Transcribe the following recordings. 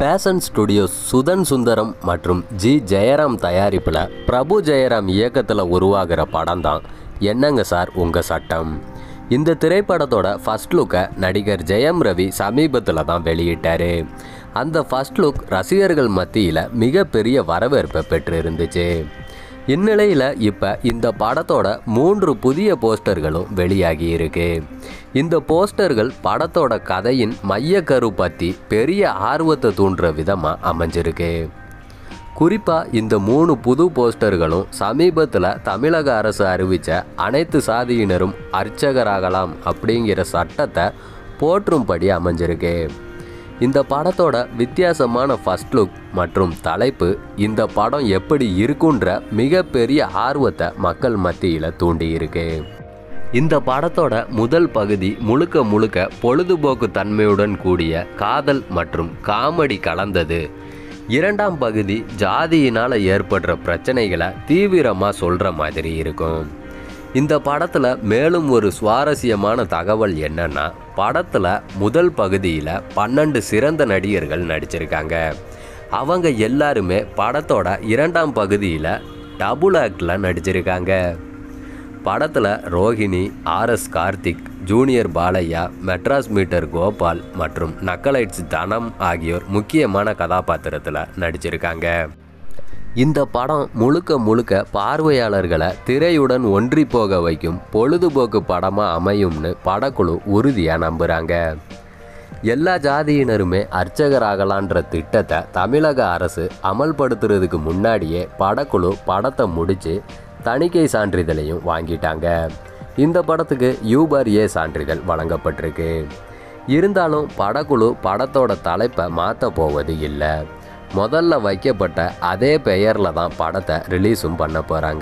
fashion studios Sudan Sundaram மற்றும் G Jayaram தயாரிப்பில் பிரபு ஜெயராம் இயக்கத்தில் உருவாகிற படம் தான் என்னங்க சார் உங்கள் சட்டம் இந்த திரைப்படத்தோட ஃபர்ஸ்ட் லுக்கை நடிகர் ஜெயம் ரவி சமீபத்தில் தான் வெளியிட்டார் அந்த ஃபர்ஸ்ட் லுக் ரசிகர்கள் மத்தியில் மிகப்பெரிய வரவேற்பை பெற்று இருந்துச்சு இந்நிலையில் இப்போ இந்த படத்தோட மூன்று புதிய போஸ்டர்களும் வெளியாகி இருக்கு இந்த போஸ்டர்கள் படத்தோட கதையின் மையக்கரு பற்றி பெரிய ஆர்வத்தை தூண்டுற விதமாக அமைஞ்சிருக்கு குறிப்பாக இந்த மூணு புது போஸ்டர்களும் சமீபத்தில் தமிழக அரசு அறிவித்த அனைத்து சாதியினரும் அர்ச்சகராகலாம் அப்படிங்கிற சட்டத்தை போற்றும்படி அமைஞ்சிருக்கு இந்த படத்தோட வித்தியாசமான ஃபர்ஸ்ட் லுக் மற்றும் தலைப்பு இந்த படம் எப்படி இருக்குன்ற மிகப்பெரிய ஆர்வத்தை மக்கள் மத்தியில் தூண்டியிருக்கு இந்த படத்தோட முதல் பகுதி முழுக்க முழுக்க பொழுதுபோக்கு தன்மையுடன் கூடிய காதல் மற்றும் காமெடி கலந்தது இரண்டாம் பகுதி ஜாதியினால் ஏற்படுற பிரச்சனைகளை தீவிரமாக சொல்கிற மாதிரி இருக்கும் இந்த படத்தில் மேலும் ஒரு சுவாரஸ்யமான தகவல் என்னன்னா படத்தில் முதல் பகுதியில் பன்னெண்டு சிறந்த நடிகர்கள் நடிச்சிருக்காங்க அவங்க எல்லாருமே படத்தோட இரண்டாம் பகுதியில் டபுள் ஆக்டில் நடிச்சிருக்காங்க படத்தில் Rohini R S Karthik junior Balaiah Madras meter Gopal மற்றும் நக்கலைட்ஸ் தனம் ஆகியோர் முக்கியமான கதாபாத்திரத்தில் நடிச்சிருக்காங்க இந்த படம் முழுக்க முழுக்க பார்வையாளர்களை திரையுடன் ஒன்றி போக வைக்கும் பொழுதுபோக்கு படமாக அமையும்னு படக்குழு உறுதியாக நம்புகிறாங்க எல்லா ஜாதியினருமே அர்ச்சகராகலான்ற திட்டத்தை தமிழக அரசு அமல்படுத்துறதுக்கு முன்னாடியே படக்குழு படத்தை முடித்து தணிக்கை சான்றிதழையும் வாங்கிட்டாங்க இந்த படத்துக்கு யூபர் ஏ சான்றிதழ் வழங்கப்பட்டிருக்கு இருந்தாலும் படக்குழு படத்தோட தலைப்பை மாற்ற போவது இல்லை முதல்ல வைக்கப்பட்ட அதே பெயரில் தான் படத்தை ரிலீஸும் பண்ண போகிறாங்க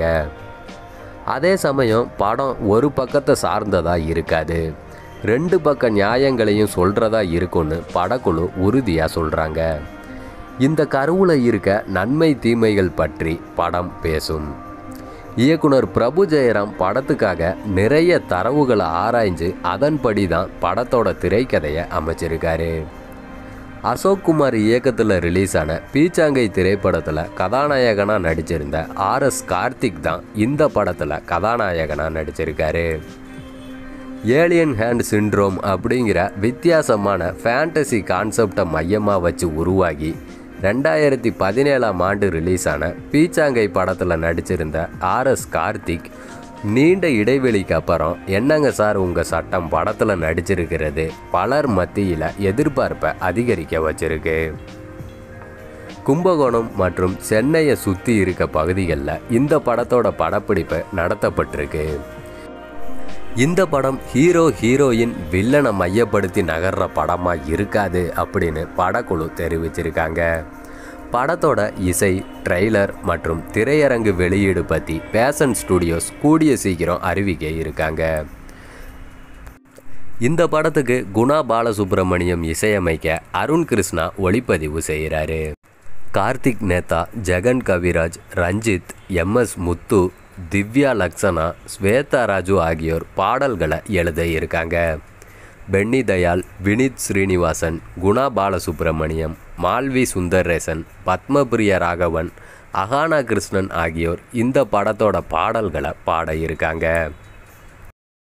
அதே சமயம் படம் ஒரு பக்கத்தை சார்ந்ததாக இருக்காது ரெண்டு பக்க நியாயங்களையும் சொல்கிறதா இருக்கும்னு படக்குழு உறுதியாக சொல்கிறாங்க இந்த கருவில் இருக்க நன்மை தீமைகள் பற்றி படம் பேசும் இயக்குனர் பிரபு ஜெயராம் படத்துக்காக நிறைய தரவுகளை ஆராய்ஞ்சு அதன்படி தான் படத்தோட திரைக்கதையை அமைச்சிருக்காரு அசோக் குமார் இயக்கத்தில் ரிலீஸ் ஆன பீச்சாங்கை திரைப்படத்தில் கதாநாயகனாக நடிச்சிருந்த ஆர்எஸ் கார்த்திக் தான் இந்த படத்தில் கதாநாயகனாக நடிச்சிருக்காரு ஏலியன் ஹேண்ட் சிண்ட்ரோம் அப்படிங்கிற வித்தியாசமான ஃபேண்டசி கான்செப்டை மையமாக வச்சு உருவாகி ரெண்டாயிரத்தி பதினேழாம் ஆண்டு ரிலீஸ் ஆன பீச்சாங்கை படத்தில் நடிச்சிருந்த ஆர்எஸ் கார்த்திக் நீண்ட இடைவெளிக்கு அப்புறம் என்னங்க சார் உங்கள் சட்டம் படத்தில் நடிச்சிருக்கிறது பலர் மத்தியில் எதிர்பார்ப்பை அதிகரிக்க வச்சிருக்கு கும்பகோணம் மற்றும் சென்னையை சுற்றி இருக்க பகுதிகளில் இந்த படத்தோட படப்பிடிப்பு நடத்தப்பட்டிருக்கு இந்த படம் ஹீரோ ஹீரோயின் வில்லனை மையப்படுத்தி நகர்ற படமாக இருக்காது அப்படின்னு படக்குழு தெரிவிச்சிருக்காங்க படத்தோட இசை ட்ரெய்லர் மற்றும் திரையரங்கு வெளியீடு பற்றி பேஷன் ஸ்டுடியோஸ் கூடிய சீக்கிரம் அறிவிக்க இருக்காங்க இந்த படத்துக்கு குணா பாலசுப்ரமணியம் இசையமைக்க அருண் கிருஷ்ணா ஒளிப்பதிவு செய்கிறாரு கார்த்திக் நேதா ஜெகன் கவிராஜ் ரஞ்சித் எம்எஸ் முத்து திவ்யா லக்ஷனா ஸ்வேதா ராஜு ஆகியோர் பாடல்களை எழுத இருக்காங்க பென்னி தயாள் வினித் ஸ்ரீனிவாசன் குணா பாலசுப்ரமணியம் மால்வி சுந்தரேசன் பத்மபிரிய ராகவன் அகானா கிருஷ்ணன் ஆகியோர் இந்த படத்தோட பாடல்களை பாட இருக்காங்க